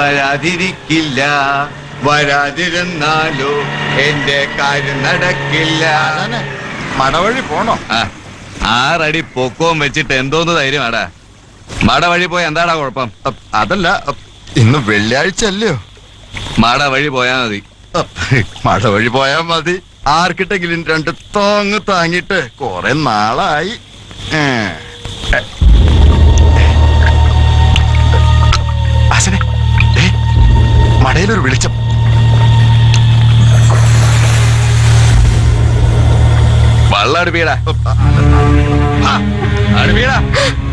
വരാതിരിക്കില്ല വരാതിരുന്നാലോ എന്റെ കാര്യം നടക്കില്ല ആശാനെ മടവഴി പോണോ ആ, ആറടി പൊക്കവും വെച്ചിട്ട് എന്തോന്ന് ധൈര്യമാടാ മട വഴി പോയി എന്താടാ കുഴപ്പം അപ്പ് അതല്ല അപ്പ് ഇന്ന് വെള്ളിയാഴ്ച അല്ലയോ മട വഴി പോയാ മതി അപ്പ് മടവഴി പോയാ മതി ആർക്കിട്ടെങ്കിലും രണ്ട് തോങ്ങ് താങ്ങിട്ട് കൊറേ നാളായി ഏ. എ. ആശാനെ ദേ, മടയിലൊരു വെളിച്ചം വള്ളം അടുപ്പിയടാ ആ, അടുപ്പിയടാ